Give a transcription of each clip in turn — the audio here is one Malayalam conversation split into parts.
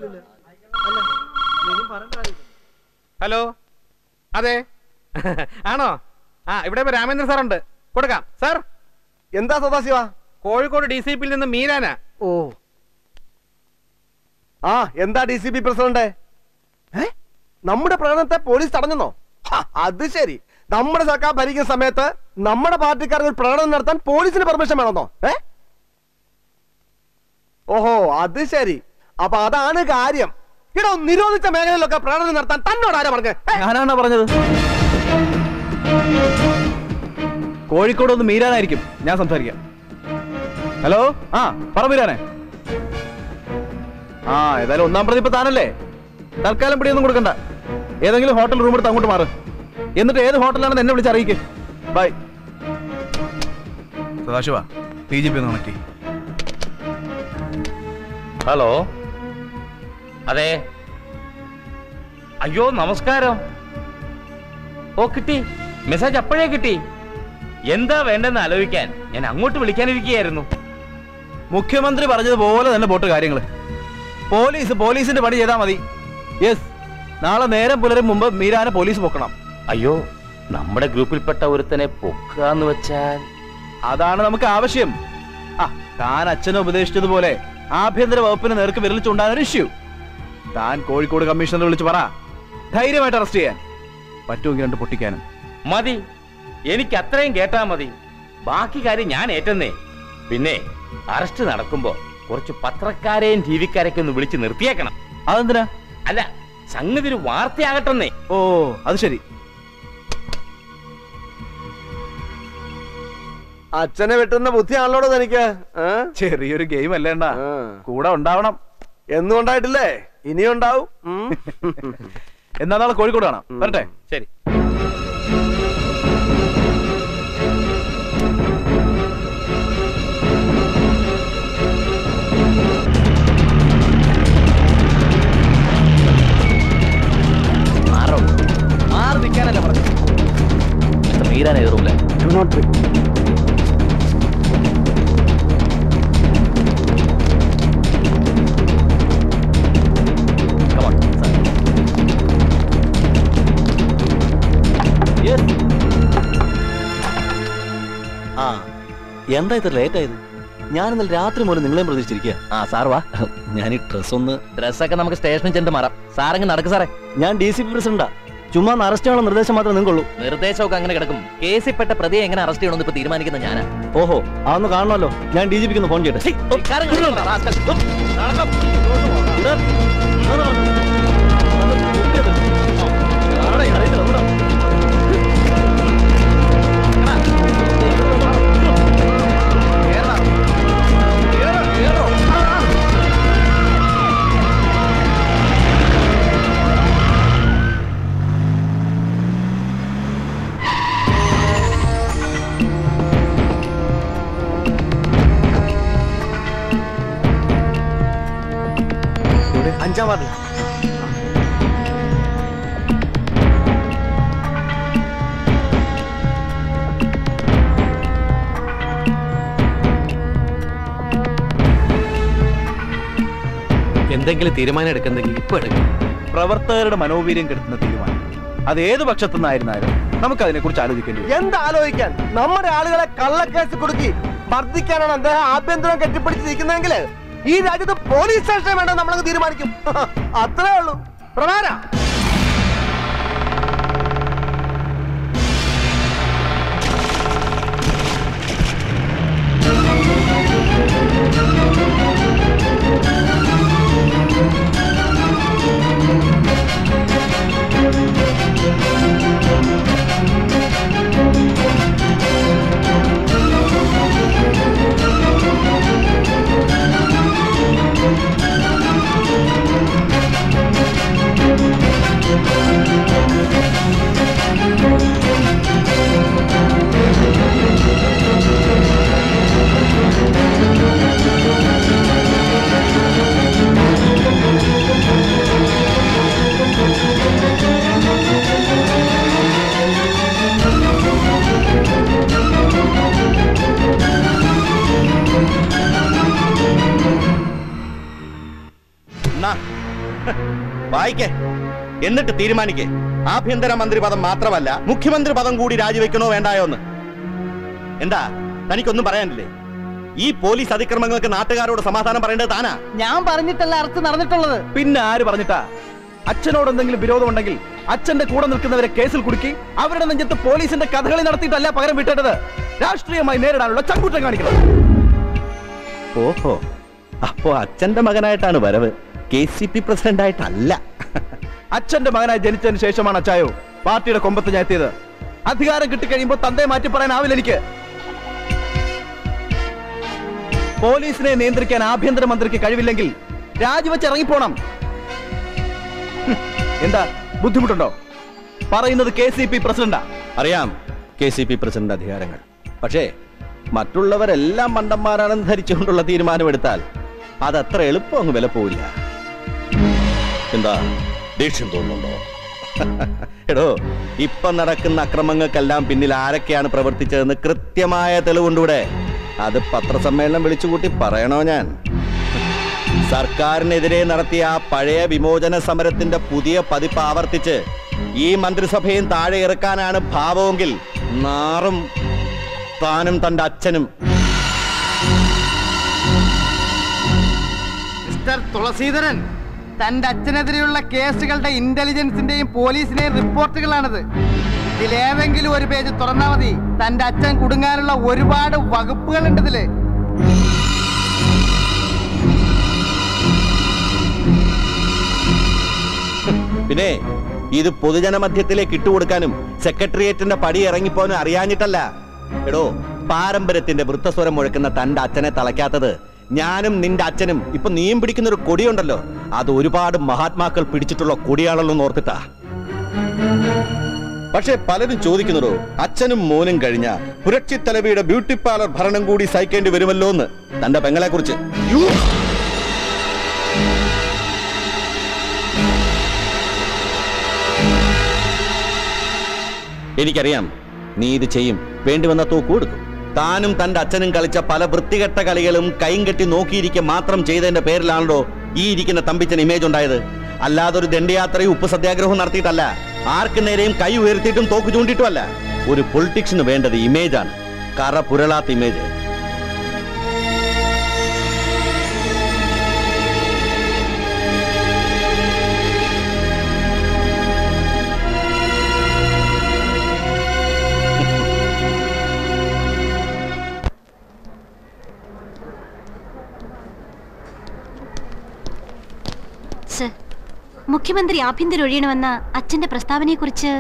ഹലോ അതെ ആണോ ആ ഇവിടെ ഇപ്പൊ രാമേന്ദ്രൻ സാറുണ്ട് കൊടുക്കാം സാർ എന്താ സദാശിവ കോഴിക്കോട് ഡി സി പിയിൽ നിന്ന് മീരാനാ ഓ ആ എന്താ ഡി സി പി പ്രസിഡന്റ് ഏ നമ്മുടെ പ്രകടനത്തെ പോലീസ് തടഞ്ഞെന്നോ ഹ, അത് ശരി നമ്മുടെ സർക്കാർ ഭരിക്കുന്ന സമയത്ത് നമ്മുടെ പാർട്ടിക്കാർക്ക് ഒരു പ്രകടനം നടത്താൻ പോലീസിന് പെർമിഷൻ വേണമെന്നോ ഏ ഓഹോ അത് ശരി അപ്പൊ അതാണ് കാര്യം ഇടോ നിരോധിച്ച മേഖലയിലൊക്കെ പ്രകടനം നടത്താൻ തന്നോട് ആരാ പറഞ്ഞേ ഞാനാണ് പറഞ്ഞത് കോഴിക്കോട് ഒന്ന് മീരാനായിരിക്കും ഞാൻ സംസാരിക്കാം ഹലോ ആ പറ മീരാനെ ആ ഏതായാലും ഒന്നാം പ്രതി ഇപ്പൊ താനല്ലേ തൽക്കാലം പിടിയൊന്നും കൊടുക്കണ്ട ഏതെങ്കിലും ഹോട്ടൽ റൂം എടുത്ത് അങ്ങോട്ട് മാറ് എന്നിട്ട് ഏത് ഹോട്ടലാണെന്ന് എന്നെ വിളിച്ച് അറിയിക്ക് bye Sadashiva T G P ഒന്ന് കണക്ട് ഹലോ അതെ അയ്യോ നമസ്കാരം ഓ കിട്ടി മെസ്സേജ് അപ്പോഴേ കിട്ടി എന്താ വേണ്ടെന്ന് ആലോചിക്കാൻ ഞാൻ അങ്ങോട്ട് വിളിക്കാനിരിക്കുകയായിരുന്നു മുഖ്യമന്ത്രി പറഞ്ഞതുപോലെ തന്നെ പോട്ട് കാര്യങ്ങള് പോലീസ് പോലീസിന്റെ പണി ചെയ്താൽ മതി യെസ് നാളെ നേരം പുലരും മുമ്പ് മീരാനെ പോലീസ് പൊക്കണം അയ്യോ നമ്മുടെ ഗ്രൂപ്പിൽപ്പെട്ട ഒരുത്തനെ പൊക്കാന്ന് വെച്ചാൽ അതാണ് നമുക്ക് ആവശ്യം ആ താൻ അച്ഛനെ ഉപദേശിച്ചതുപോലെ ആഭ്യന്തര വകുപ്പിന് നേർക്ക് വിരൽ ചൂണ്ടാൻ ഒരു ഇഷ്യൂ താൻ കോഴിക്കോട് കമ്മീഷണറെ വിളിച്ച് പറ ധൈര്യമായിട്ട് അറസ്റ്റ് ചെയ്യാൻ പറ്റുമെങ്കിൽ രണ്ട് പൊട്ടിക്കാനും മതി എനിക്ക് അത്രയും കേട്ടാ മതി ബാക്കി കാര്യം ഞാൻ ഏറ്റെന്നേ പിന്നെ അറസ്റ്റ് നടക്കുമ്പോ കുറച്ച് പത്രക്കാരെയും ടി വിക്കാരെയൊക്കെ ഒന്ന് വിളിച്ച് നിർത്തിയേക്കണം അതെന്തിനാ അല്ല സംഗതി ഒരു വാർത്തയാകട്ടെന്നേ ഓ അത് ശരി അച്ഛനെ വെട്ടുന്ന ബുദ്ധിയാണല്ലോ തനിക്ക് ഏ? ചെറിയൊരു ഗെയിം അല്ലേണ്ട ആ. കൂടെ ഉണ്ടാവണം എന്നും ഉണ്ടായിട്ടില്ലേ ഇനിയും ഉണ്ടാവും ഉം. എന്നാ നാളെ കോഴിക്കോട് കാണാം വരട്ടെ ശരി മാറി നിൽക്കാനല്ലേ പറഞ്ഞു മീരാൻ എതിറൂല ആ എന്താ ഇത്ര ലേറ്റ് ആയത് ഞാൻ ഇന്നലെ രാത്രി മുതൽ നിങ്ങളെയും പ്രതീക്ഷിച്ചിരിക്കുക ആ സാർ വാ ഞാൻ ഈ ഡ്രസ് ഒന്ന് ഡ്രസ്സൊക്കെ നമുക്ക് സ്റ്റേഷനിൽ ചെന്ന് മാറാം സാറങ്ങ് നടക്ക് സാറേ ഞാൻ ഡി സി പി പ്രസിഡന്റാ ചുമ്മാ ഒന്ന് അറസ്റ്റ് ചെയ്യാനുള്ള നിർദ്ദേശം മാത്രമേ നിങ്ങൾക്കുള്ളൂ നിർദ്ദേശമൊക്കെ അങ്ങനെ കിടക്കും കേസിൽപ്പെട്ട പ്രതിയെ എങ്ങനെ അറസ്റ്റ് ചെയ്യണമെന്ന് ഇപ്പൊ തീരുമാനിക്കുന്ന ഞാനാ ഓഹോ അതൊന്ന് കാണണമല്ലോ ഞാൻ ഡി ജി പിക്ക് ഒന്ന് ഫോൺ ചെയ്യട്ടെ ഹേയ്, ഒരു കാര്യം കൊണ്ടുവരണം, റാസ്കൽ. ഉം, നടക്കാം. അഞ്ചാം വാർഡിൽ എന്തെങ്കിലും തീരുമാനം എടുക്കുന്നെങ്കിൽ ഇപ്പൊ എടുക്കും പ്രവർത്തകരുടെ മനോവീര്യം കെടുത്തുന്ന തീരുമാനം അത് ഏത് പക്ഷത്തുനിന്നായിരുന്നാലും നമുക്ക് അതിനെ കുറിച്ച് ആലോചിക്കേണ്ടി വരും എന്താ ആലോചിക്കാൻ നമ്മുടെ ആളുകളെ കള്ളക്കേസ് കൊടുക്കി മർദ്ദിക്കാനാണ് അദ്ദേഹം ആഭ്യന്തരം കെട്ടിപ്പിടിച്ചിരിക്കുന്നതെങ്കിൽ ഈ രാജ്യത്ത് പോലീസ് സ്റ്റേഷൻ വേണ്ട നമ്മളങ്ങ് തീരുമാനിക്കും അത്രേ ഉള്ളൂ പ്രധാന വായിക്കേ എന്നിട്ട് തീരുമാനിക്കേ ആഭ്യന്തര മന്ത്രി പദം മാത്രമല്ല മുഖ്യമന്ത്രി പദം കൂടി രാജിവെക്കണോ വേണ്ടായോ എന്ന് എന്താ തനിക്കൊന്നും പറയാനില്ലേ ഈ പോലീസ് അതിക്രമങ്ങൾക്ക് നാട്ടുകാരോട് സമാധാനം പറയേണ്ടത് താനാ ഞാൻ പറഞ്ഞിട്ടല്ല അറസ്റ്റ് നടന്നിട്ടുള്ളത് പിന്നെ ആര് പറഞ്ഞിട്ടാ അച്ഛനോട് എന്തെങ്കിലും വിരോധമുണ്ടെങ്കിൽ അച്ഛന്റെ കൂടെ നിൽക്കുന്നവരെ കേസിൽ കുടുക്കി അവരുടെ നെഞ്ചത്ത് പോലീസിന്റെ കഥകളി നടത്തിയിട്ടല്ല പകരം വിട്ടേണ്ടത് രാഷ്ട്രീയമായി നേരിടാനുള്ള ചങ്കൂറ്റം കാണിക്കണം ഓഹോ അപ്പോ അച്ഛന്റെ മകനായിട്ടാണ് വരവ് കെ സി പി പ്രസിഡന്റ് ആയിട്ടല്ല അച്ഛന്റെ മകനായി ജനിച്ചതിന് ശേഷമാണ് അച്ചായോ പാർട്ടിയുടെ കൊമ്പത്ത് ഞാൻ എത്തിയത് അധികാരം കിട്ടിക്കഴിയുമ്പോൾ തന്തയെ മാറ്റി പറയാനാവില്ല എനിക്ക് പോലീസിനെ നിയന്ത്രിക്കാൻ ആഭ്യന്തരമന്ത്രിക്ക് കഴിവില്ലെങ്കിൽ രാജിവെച്ച് ഇറങ്ങിപ്പോണം ഹും, എന്താ ബുദ്ധിമുട്ടുണ്ടോ പറയുന്നത് കെ സി പി പ്രസിഡന്റാ അറിയാം കെ സി പി പ്രസിഡന്റ് അധികാരങ്ങൾ പക്ഷേ മറ്റുള്ളവരെല്ലാം മണ്ടന്മാരാണെന്ന് ധരിച്ചുകൊണ്ടുള്ള തീരുമാനമെടുത്താൽ അതത്ര എളുപ്പം അങ്ങ് വില പോവില്ല എന്താ ദേഷ്യം തോന്നുന്നുണ്ടോ എടോ ഇപ്പൊ നടക്കുന്ന അക്രമങ്ങൾക്കെല്ലാം പിന്നിൽ ആരൊക്കെയാണ് പ്രവർത്തിച്ചതെന്ന് കൃത്യമായ തെളിവുണ്ടൂടെ അത് പത്രസമ്മേളനം വിളിച്ചുകൂട്ടി പറയണോ ഞാൻ സർക്കാരിനെതിരെ നടത്തിയ ആ പഴയ വിമോചന സമരത്തിന്റെ പുതിയ പതിപ്പ് ആവർത്തിച്ച് ഈ മന്ത്രിസഭയും താഴെ ഇറക്കാനാണ് ഭാവമെങ്കിൽ നാറും താനും തന്റെ അച്ഛനും മിസ്റ്റർ തുളസീധരൻ തന്റെ അച്ഛനെതിരെയുള്ള കേസുകളുടെ ഇന്റലിജൻസിന്റെയും പോലീസിന്റെയും റിപ്പോർട്ടുകളാണിത് ഇതിലേതെങ്കിലും ഒരു പേജ് തുറന്നാ മതി തന്റെ അച്ഛൻ കുടുങ്ങാനുള്ള ഒരുപാട് വകുപ്പുകളുണ്ട് ഇതില് പിന്നെ ഇത് പൊതുജന മധ്യത്തിലേക്ക് ഇട്ടുകൊടുക്കാനും സെക്രട്ടേറിയറ്റിന്റെ പടി ഇറങ്ങിപ്പോനും അറിയാഞ്ഞിട്ടല്ല എടോ പാരമ്പര്യത്തിന്റെ വൃത്തസ്വരം മുഴക്കുന്ന തന്റെ അച്ഛനെ തളയ്ക്കാത്തത് ഞാനും നിന്റെ അച്ഛനും ഇപ്പൊ നീയും പിടിക്കുന്ന ഒരു കൊടിയുണ്ടല്ലോ അത് ഒരുപാട് മഹാത്മാക്കൾ പിടിച്ചിട്ടുള്ള കൊടിയാണല്ലോ എന്ന് ഓർത്തിട്ടാ പക്ഷെ പലരും ചോദിക്കുന്നതോ അച്ഛനും മോനും കഴിഞ്ഞ പുരക്ഷി തലവിയുടെ ബ്യൂട്ടി പാർലർ ഭരണം കൂടി സഹിക്കേണ്ടി വരുമല്ലോ എന്ന് തന്റെ പെങ്ങളെ കുറിച്ച് എനിക്കറിയാം നീ ഇത് ചെയ്യും വേണ്ടി വന്ന തോക്ക് കൊടുക്കും താനും തന്റെ അച്ഛനും കളിച്ച പല വൃത്തികെട്ട കളികളും കൈയും കെട്ടി നോക്കിയിരിക്കെ മാത്രം ചെയ്തതിന്റെ പേരിലാണല്ലോ ഈ ഇരിക്കുന്ന തമ്പിച്ചൻ ഇമേജ് ഉണ്ടായത് അല്ലാതെ ഒരു ദണ്ഡയാത്രയും ഉപ്പ് സത്യാഗ്രഹവും നടത്തിയിട്ടല്ല ആർക്ക് നേരെയും കൈ ഉയർത്തിയിട്ടും തോക്ക് ചൂണ്ടിയിട്ടുമല്ല ഒരു പൊളിറ്റിക്സിന് വേണ്ടത് ഇമേജാണ് കറ പുരളാത്ത ഇമേജ് സർ മുഖ്യമന്ത്രി ആഭ്യന്തരം ഒഴിയണമെന്ന അച്ഛന്റെ പ്രസ്താവനയെ കുറിച്ച്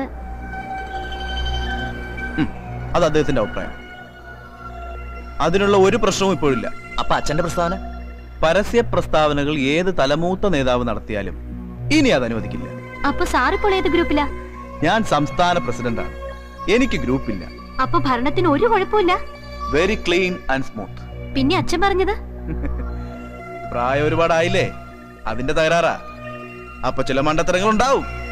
അത് അദ്ദേഹത്തിന്റെ അഭിപ്രായം അതിനുള്ള ഒരു പ്രശ്നവും ഇപ്പോഴില്ല അപ്പൊ അച്ഛന്റെ പ്രസ്താവന പരസ്യ പ്രസ്താവനകൾ ഏത് തലമൂത്ത നേതാവ് നടത്തിയാലും ഇനി അത് അനുവദിക്കില്ല അപ്പൊ സാർ ഇപ്പോൾ ഏത് ഗ്രൂപ്പിലാ ഞാൻ സംസ്ഥാന പ്രസിഡന്റാണ് എനിക്ക് ഗ്രൂപ്പില്ല അപ്പൊ ഭരണത്തിന് ഒരു കുഴപ്പമില്ല വെരി ക്ലീൻ ആൻഡ് സ്മൂത്ത് പിന്നെ അച്ഛൻ പറഞ്ഞത് പ്രായം ഒരുപാടായില്ലേ അതിന്റെ തകരാറാ അപ്പൊ ചില മണ്ടത്തരങ്ങൾ ഉണ്ടാവും